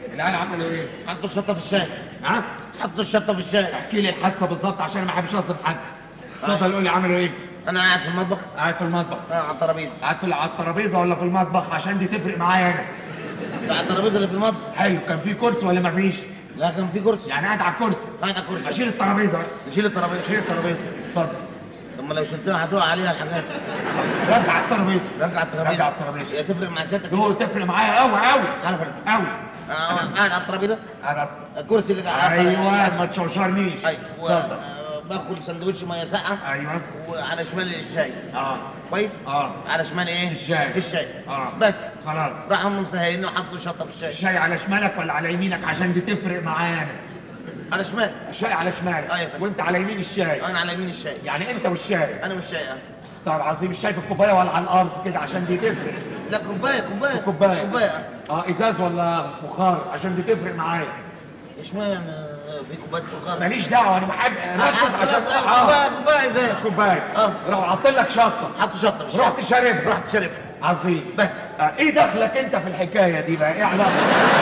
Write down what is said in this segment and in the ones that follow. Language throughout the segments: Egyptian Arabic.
العيال عملوا ايه؟ حطوا الشطه في الشاي ها؟ حطوا الشطه في الشاي احكي لي الحادثه بالظبط عشان ما بحبش اظلم حد اتفضل قول لي عملوا ايه؟ انا قاعد في المطبخ قاعد في المطبخ آه، على الترابيزه قاعد في على الترابيزه ولا في المطبخ عشان دي تفرق معايا انا على الترابيزه اللي في المطبخ حلو كان في كرسي ولا ما فيش؟ لا كان في كرسي يعني قاعد على الكرسي قاعد على الكرسي اشيل الترابيزه بقى. نشيل الترابيزه شيل الترابيزه اتفضل ثم لو شلتها هتقع عليها الحاجات رجع الترابيزه رجع الترابيزه رجع الترابيزه هي تفرق مع سيادتك هو تفرق معايا قوي قوي عارف قوي آه، قاعد على الترابيزه انا الكرسي اللي قاعد على ايوه ما تشوشرنيش ايوه اتفضل آه، باكل سندوتش ميه ساقعه ايوه وعلى شمالي الشاي اه كويس اه على شمالي ايه الشاي. الشاي آه. بس خلاص راحوا هم مسهلين وحطوا شطه في الشاي الشاي على شمالك ولا على يمينك عشان دي تفرق معايا انا على شمال الشاي على شمالك آه يا فندم. وانت على يمين الشاي انا على يمين الشاي يعني انت والشاي انا مش شاي آه. طب عظيم الشاي في الكوبايه ولا على الارض كده عشان دي تفرق لا كوبايه كوبايه في كوبايه كوبايه آه. اه ازاز ولا فخار عشان دي تفرق معايا اشمعنى في كوبايه فخار ماليش دعوه انا بحب ركز عشان كوبايه اه كوبايه ازاز كوبايه آه. راحوا حاطين لك شطه حطوا شطه في الشاي رحت شاربها رحت شرب عظيم بس آه. ايه دخلك انت في الحكايه دي بقى ايه علاقتك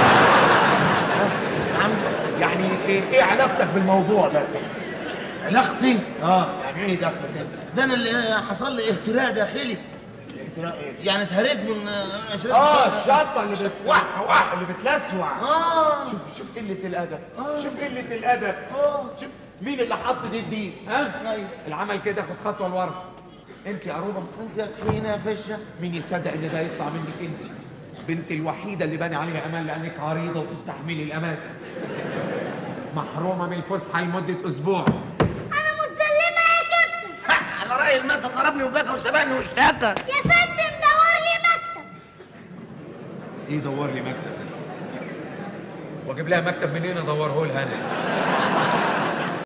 عم يعني ايه, إيه علاقتك بالموضوع ده علاقتي اه يعني ايه دخلك انت ده انا اللي حصل لي اهتراء داخلي الاحتراق ايه يعني اتهريت من آه، شربت اه شطة. الشطه اللي بتوح وح اللي بتلسوع اه شوف شوف قله الادب آه. شوف قله الادب اه شوف مين اللي حط دي في دي ها ايوه العمل كده خد خطوه لورا انت يا عروبه انت يا طحينه يا فشه مين يصدق ان ده يطلع منك انت بنت الوحيده اللي باني عليها امان لانك عريضه وتستحملي الامان محرومه من الفسحه لمده اسبوع انا متسلمه يا كابتن على راي المثل ضربني وبكى وسبقني واشتكى يا فندم دور لي مكتب ايه دور لي مكتب واجيب لها مكتب منين ادوره لها انا